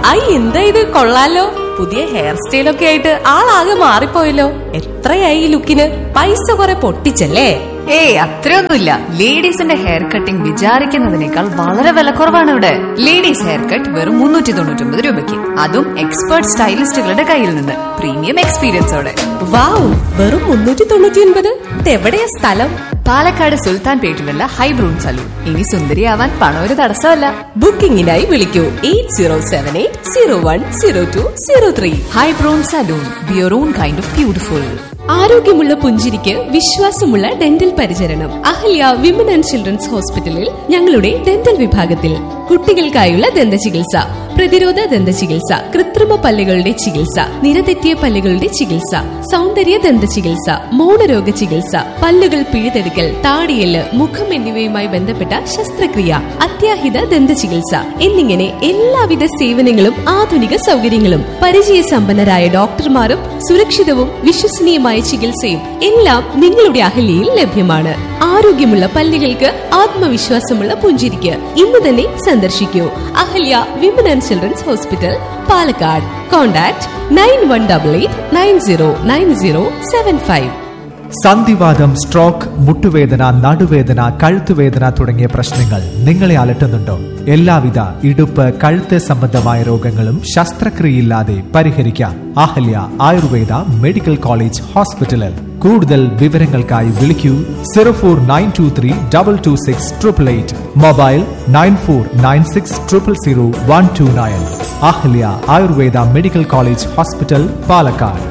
I എന്താ ഇത് കൊള്ളാലോ പുതിയ ഹെയർ സ്റ്റൈലൊക്കെ ആയിട്ട് ആളാകെ മാറിപ്പോയല്ലോ എത്രയായി ഈ ലുക്കിന് പൈസ കുറെ പൊട്ടിച്ചല്ലേ ഏയ് അത്രയൊന്നുമില്ല ലേഡീസിന്റെ ഹെയർ കട്ടിംഗ് വിചാരിക്കുന്നതിനേക്കാൾ വളരെ വിലക്കുറവാണ് ഇവിടെ ലേഡീസ് ഹെയർ കട്ട് വെറും മുന്നൂറ്റി തൊണ്ണൂറ്റി ഒമ്പത് രൂപയ്ക്ക് അതും എക്സ്പേർട്ട് സ്റ്റൈലിസ്റ്റുകളുടെ കയ്യിൽ നിന്ന് പ്രീമിയം എക്സ്പീരിയൻസോടെ വാവ് വെറും മുന്നൂറ്റി തൊണ്ണൂറ്റി ഒൻപത് ഇതെവിടെയാ സ്ഥലം പാലക്കാട് സുൽത്താൻ പേട്ടിലുള്ള ഹൈബ്രൂൺ സലൂൺ ഇനി സുന്ദരിയാവാൻ പണം ഒരു തടസ്സമല്ല ബുക്കിംഗിനായി വിളിക്കൂ eight zero seven eight zero one zero two zero three ഹൈബ്രൂൺ salon be your own kind of beautiful ആരോഗ്യമുള്ള പുഞ്ചിരിക്ക് വിശ്വാസമുള്ള ഡെന്റൽ പരിചരണം അഹല്യ വിമൻ ആൻഡ് ചിൽഡ്രൻസ് ഹോസ്പിറ്റലിൽ ഞങ്ങളുടെ ഡെന്റൽ വിഭാഗത്തിൽ കുട്ടികൾക്കായുള്ള ദന്ത ചികിത്സ പ്രതിരോധ ദന്ത ചികിത്സ കൃത്രിമ പല്ലുകളുടെ ചികിത്സ നിരതെറ്റിയ പല്ലുകളുടെ ചികിത്സ സൗന്ദര്യ ദന്ത ചികിത്സ മൗനരോഗ ചികിത്സ പല്ലുകൾ പിഴുതെടുക്കൽ താടിയല് മുഖം എന്നിവയുമായി ബന്ധപ്പെട്ട ശസ്ത്രക്രിയ അത്യാഹിത ദന്ത ചികിത്സ എന്നിങ്ങനെ എല്ലാവിധ സേവനങ്ങളും ആധുനിക സൗകര്യങ്ങളും പരിചയസമ്പന്നരായ ഡോക്ടർമാരും സുരക്ഷിതവും വിശ്വസനീയമായ ചികിത്സയും എല്ലാം നിങ്ങളുടെ അഹല്യയിൽ ലഭ്യമാണ് ആരോഗ്യമുള്ള പല്ലുകൾക്ക് ആത്മവിശ്വാസമുള്ള പുഞ്ചിരിക്ക് ഇന്ന് തന്നെ സന്ദർശിക്കൂ Ahalya women and children's hospital Palakkad contact nine one double eight nine zero nine zero seven five സന്ധിവാദം സ്ട്രോക്ക് മുട്ടുവേദന നടുവേദന കഴുത്തുവേദന തുടങ്ങിയ പ്രശ്നങ്ങൾ നിങ്ങളെ അലട്ടുന്നുണ്ടോ എല്ലാവിധ ഇടുപ്പ് കഴുത്ത് സംബന്ധമായ രോഗങ്ങളും ശസ്ത്രക്രിയയില്ലാതെ പരിഹരിക്കാം അഹല്യ ആയുർവേദ മെഡിക്കൽ കോളേജ് ഹോസ്പിറ്റലിൽ കൂടുതൽ വിവരങ്ങൾക്കായി വിളിക്കൂ zero four nine two three double two six triple eight mobile nine four nine six triple zero one two nine Ahalya Ayurveda medical college hospital Palakkad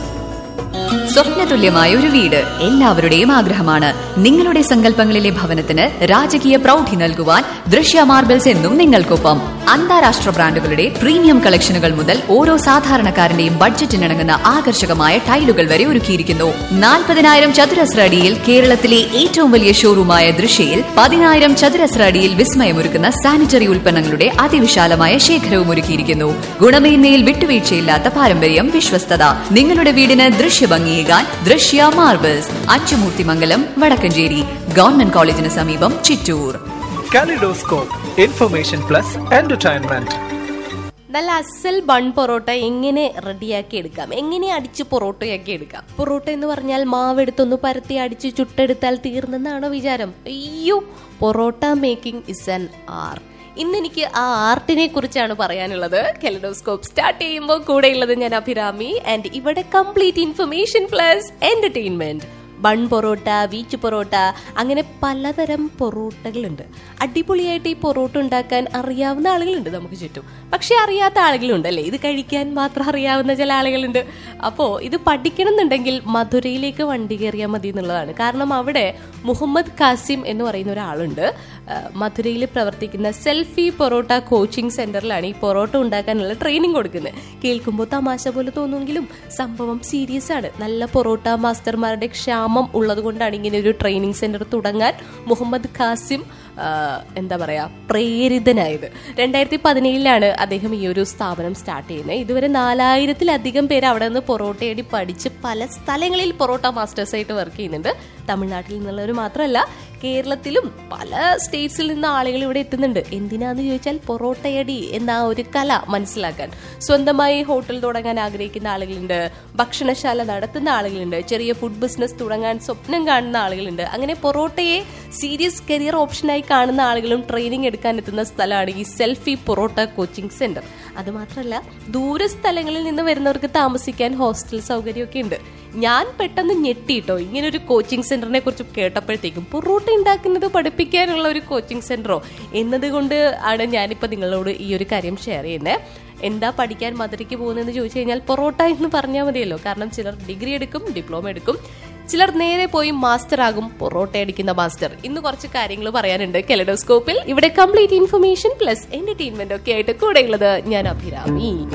സ്വപ്നതുല്യമായ ഒരു വീട് എല്ലാവരുടെയും ആഗ്രഹമാണ് നിങ്ങളുടെ സങ്കല്പങ്ങളിലെ ഭവനത്തിന് രാജകീയ പ്രൗഢി നൽകുവാൻ ദൃശ്യ മാർബിൾസ് എന്നും നിങ്ങൾക്കൊപ്പം അന്താരാഷ്ട്ര ബ്രാൻഡുകളുടെ പ്രീമിയം കളക്ഷനുകൾ മുതൽ ഓരോ സാധാരണക്കാരന്റെയും ബഡ്ജറ്റിനിണങ്ങുന്ന ആകർഷകമായ ടൈലുകൾ വരെ ഒരുക്കിയിരിക്കുന്നു നാൽപ്പതിനായിരം ചതുരശ്ര അടിയിൽ കേരളത്തിലെ ഏറ്റവും വലിയ ഷോറൂമായ ദൃശ്യയിൽ പതിനായിരം ചതുരശ്ര അടിയിൽ വിസ്മയമൊരുക്കുന്ന സാനിറ്ററി ഉൽപ്പന്നങ്ങളുടെ അതിവിശാലമായ ശേഖരവും ഒരുക്കിയിരിക്കുന്നു ഗുണമേന്മയിൽ വിട്ടുവീഴ്ചയില്ലാത്ത പാരമ്പര്യം വിശ്വസ്തത നിങ്ങളുടെ വീടിന് ദൃശ്യഭംഗിയേകാൻ ദൃശ്യ മാർബിൾസ് അച്ചുമൂർത്തിമംഗലം വടക്കഞ്ചേരി ഗവൺമെന്റ് കോളേജിന് സമീപം Chittur kaleidoscope information plus entertainment നല്ല അസൽ ബൺ പൊറോട്ട എങ്ങനെ റെഡിയാക്കി എടുക്കാം എങ്ങനെ അടിച്ച് പൊറോട്ടയാക്കി എടുക്കാം പൊറോട്ട എന്ന് പറഞ്ഞാൽ മാവെടുത്തൊന്ന് പരത്തി അടിച്ച് ചുട്ടെടുത്താൽ തീർന്നെന്നാണോ വിചാരം അയ്യോ parotta making is an art ഇന്ന് എനിക്ക് ആ ആർട്ടിനെ കുറിച്ചാണ് പറയാനുള്ളത് കെലഡോസ്കോപ്പ് സ്റ്റാർട്ട് ചെയ്യുമ്പോൾ കൂടെയുള്ളത് ഞാൻ അഭിരാമി ആൻഡ് ഇവിടെ complete information plus entertainment bun parotta veechu parotta അങ്ങനെ പലതരം പൊറോട്ടകളുണ്ട് അടിപൊളിയായിട്ട് ഈ പൊറോട്ട ഉണ്ടാക്കാൻ അറിയാവുന്ന ആളുകളുണ്ട് നമുക്ക് ചുറ്റും പക്ഷെ അറിയാത്ത ആളുകളുണ്ട് അല്ലേ ഇത് കഴിക്കാൻ മാത്രം അറിയാവുന്ന ചില ആളുകളുണ്ട് അപ്പോൾ ഇത് പഠിക്കണം എന്നുണ്ടെങ്കിൽ മധുരയിലേക്ക് വണ്ടി കയറിയാൽ മതി എന്നുള്ളതാണ് കാരണം അവിടെ മുഹമ്മദ് കാസിം എന്ന് പറയുന്ന ഒരാളുണ്ട് ആ, മധുരയിൽ പ്രവർത്തിക്കുന്ന സെൽഫി പൊറോട്ട കോച്ചിങ് സെന്ററിലാണ് ഈ പൊറോട്ട ഉണ്ടാക്കാനുള്ള ട്രെയിനിങ് കൊടുക്കുന്നത് കേൾക്കുമ്പോൾ തമാശ പോലെ തോന്നുമെങ്കിലും സംഭവം സീരിയസ് ആണ് നല്ല പൊറോട്ട മാസ്റ്റർമാരുടെ ക്ഷാമം ഉള്ളത് കൊണ്ടാണ് ഇങ്ങനെ ഒരു ട്രെയിനിങ് സെന്റർ തുടങ്ങാൻ മുഹമ്മദ് ഖാസിം ആ, എന്താ പറയാ പ്രേരിതനായത് രണ്ടായിരത്തി പതിനേഴിലാണ് അദ്ദേഹം ഈ ഒരു സ്ഥാപനം സ്റ്റാർട്ട് ചെയ്യുന്നത് ഇതുവരെ നാലായിരത്തിലധികം പേര് അവിടെ നിന്ന് പൊറോട്ടയടി പഠിച്ച് പല സ്ഥലങ്ങളിൽ പൊറോട്ട മാസ്റ്റേഴ്സ് ആയിട്ട് വർക്ക് ചെയ്യുന്നുണ്ട് തമിഴ്നാട്ടിൽ നിന്നുള്ളവർ മാത്രമല്ല കേരളത്തിലും പല സ്റ്റേറ്റ്സിൽ നിന്ന് ആളുകൾ ഇവിടെ എത്തുന്നുണ്ട് എന്തിനാന്ന് ചോദിച്ചാൽ പൊറോട്ടയടി എന്ന ആ ഒരു കല മനസ്സിലാക്കാൻ സ്വന്തമായി ഹോട്ടൽ തുടങ്ങാൻ ആഗ്രഹിക്കുന്ന ആളുകളുണ്ട് ഭക്ഷണശാല നടത്തുന്ന ആളുകളുണ്ട് ചെറിയ ഫുഡ് ബിസിനസ് തുടങ്ങാൻ സ്വപ്നം കാണുന്ന ആളുകളുണ്ട് അങ്ങനെ പൊറോട്ടയെ സീരിയസ് കരിയർ ഓപ്ഷനായി കാണുന്ന ആളുകളും ട്രെയിനിങ് എടുക്കാൻ എത്തുന്ന സ്ഥലമാണ് ഈ സെൽഫി പൊറോട്ട കോച്ചിങ് സെന്റർ അത് മാത്രമല്ല ദൂര സ്ഥലങ്ങളിൽ നിന്ന് വരുന്നവർക്ക് താമസിക്കാൻ ഹോസ്റ്റൽ സൗകര്യമൊക്കെ ഉണ്ട് ഞാൻ പെട്ടെന്ന് ഞെട്ടിട്ടോ ഇങ്ങനെ ഒരു കോച്ചിങ് സെന്ററിനെ കുറിച്ച് കേട്ടപ്പോഴത്തേക്കും പൊറോട്ട ഉണ്ടാക്കുന്നത് പഠിപ്പിക്കാനുള്ള ഒരു കോച്ചിങ് സെന്ററോ എന്നതുകൊണ്ട് ആണ് ഞാനിപ്പോൾ നിങ്ങളോട് ഈ ഒരു കാര്യം ഷെയർ ചെയ്യുന്നത് എന്താ പഠിക്കാൻ മധുരയ്ക്ക് പോകുന്നതെന്ന് ചോദിച്ചു കഴിഞ്ഞാൽ പൊറോട്ട എന്ന് പറഞ്ഞാൽ മതിയല്ലോ കാരണം ചിലർ ഡിഗ്രി എടുക്കും ഡിപ്ലോമ എടുക്കും ചിലർ നേരെ പോയി മാസ്റ്റർ ആകും പൊറോട്ട അടിക്കുന്ന മാസ്റ്റർ ഇന്ന് കുറച്ച് കാര്യങ്ങൾ പറയാനുണ്ട് കെലഡോസ്കോപ്പിൽ ഇവിടെ കംപ്ലീറ്റ് ഇൻഫർമേഷൻ പ്ലസ് എന്റർടൈൻമെന്റ് ഒക്കെ ആയിട്ട് കൂടെയുള്ളത് ഞാൻ അഭിരാമി